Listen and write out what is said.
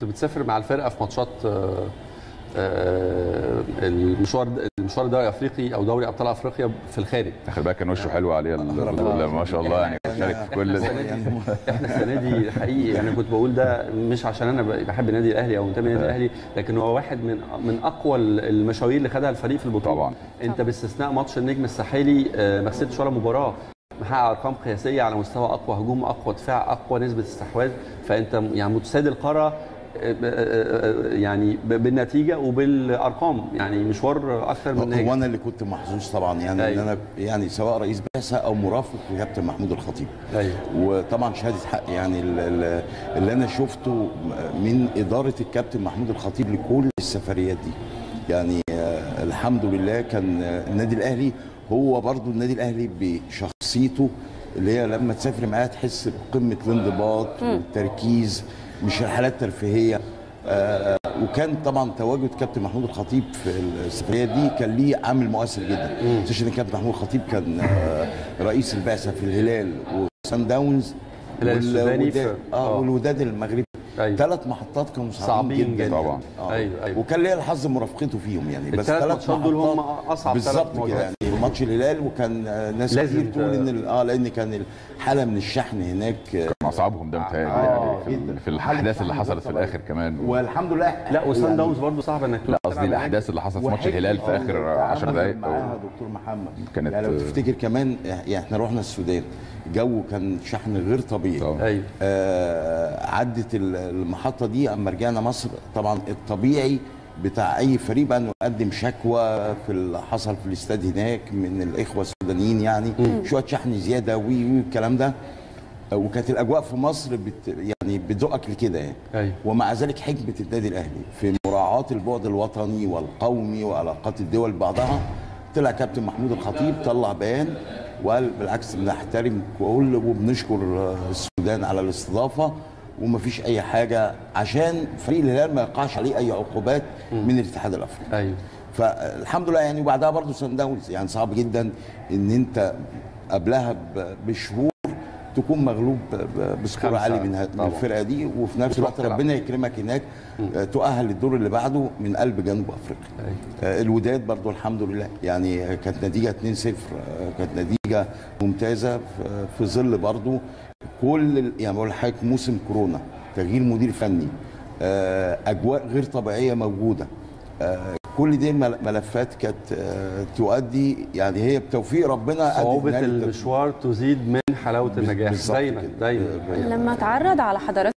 بتسافر مع الفرقه في ماتشات آه، آه، المشوار المشوار دوري افريقي او دوري ابطال افريقيا في الخارج خلي بالك كان وشه حلو عليه البطوله ما شاء الله يعني كان شارك في كل السنه دي احنا السنه دي حقيقي يعني كنت بقول ده مش عشان انا بحب النادي الاهلي او منتمي للنادي الاهلي لكن هو واحد من من اقوى المشاوير اللي خدها الفريق في البطوله طبعا. انت باستثناء ماتش النجم الساحلي آه، ما خسرتش ولا مباراه محقق ارقام قياسيه على مستوى اقوى هجوم اقوى دفاع اقوى نسبه استحواذ فانت يعني متسيد القاره آه، آه، يعني ب- بالنتيجه وبالارقام يعني مشوار اكثر من ناجح هو انا اللي كنت محظوظ طبعا يعني ان أيوة. انا يعني سواء رئيس بعثه او مرافق لكابتن محمود الخطيب ايوه وطبعا شهاده حق يعني ال- ال- اللي انا شفته من اداره الكابتن محمود الخطيب لكل السفريات دي يعني آه، الحمد لله كان آه، النادي الاهلي هو برضو النادي الاهلي بشخصيته اللي هي لما تسافر معاه تحس بقمه الانضباط والتركيز مش رحلات ترفيهيه آه، وكان طبعا تواجد كابتن محمود الخطيب في السفريه دي كان ليه عامل مؤثر جدا خصوصا ان كابتن محمود الخطيب كان آه، رئيس البعثه في الهلال وسان داونز الهلال السوداني والوداد- في- اه آه. والوداد المغربي أيوة. ثلاث محطات كانوا صعبين, صعبين جدا جدا. طبعا. آه. أيوة، أيوة. وكان ليا الحظ مرافقته فيهم يعني بس الثلاث ثلاث ماتشات دول هم محطات أصعب ثلاث بالظبط كده مواجهات. يعني ماتش الهلال وكان آه، ناس لازم كتير تقول ت- ان ال- اه لان كان الحاله من الشحن هناك آه، كان اصعبهم ده متهيألي آه، يعني في, جدا. في الاحداث اللي حصلت في الاخر كمان والحمد لله لا وسان يعني داونز برضه صعب انك لا تروح قصدي تلعب هناك. الاحداث اللي حصلت في ماتش وحكي- الهلال في آه، اخر التعامل 10 دقائق معاها دكتور محمد كانت- يعني لو تفتكر كمان يعني احنا رحنا السودان الجو كان شحن غير طبيعي طبعا. ايوه آه عدت ال- المحطه دي اما رجعنا مصر طبعا الطبيعي بتاع اي فريق بقى انه يقدم شكوى في اللي حصل في الاستاد هناك من الاخوه السودانيين يعني شويه شحن زياده وي وي الكلام ده آه، وكانت الاجواء في مصر بت يعني بتزقك لكده يعني أيوة. ومع ذلك حكمه النادي الاهلي في مراعاه البعد الوطني والقومي وعلاقات الدول ببعضها طلع كابتن محمود الخطيب طلع بيان وقال بالعكس بنحترم كل وبنشكر آه، السودان على الاستضافه ومفيش اي حاجه عشان فريق الهلال ما يقعش عليه اي عقوبات من الاتحاد الافريقي ايوه فالحمد لله يعني وبعدها برضه سان داونز يعني صعب جدا ان انت قبلها ب- بشهور تكون مغلوب ب- ب- بسكور خمسة عالي من ه- من طبعا. الفرقه دي وفي نفس الوقت تلعب. ربنا يكرمك هناك آه، تؤهل للدور اللي بعده من قلب جنوب افريقيا أيوة. آه، الوداد برضو الحمد لله يعني آه، كانت نتيجه 2-0 آه، كانت نتيجه ممتازه في- في ظل برضو كل ال- يعني بقول لحضرتك موسم كورونا تغيير مدير فني آه، اجواء غير طبيعيه موجوده آه، كل دي مل- ملفات كانت آه، تؤدي يعني هي بتوفيق ربنا أدت صعوبة نهاية التوفيق. المشوار تزيد من حلاوة النجاح بالظبط دايما كده. دايما آه، لما اتعرض على حضراتكم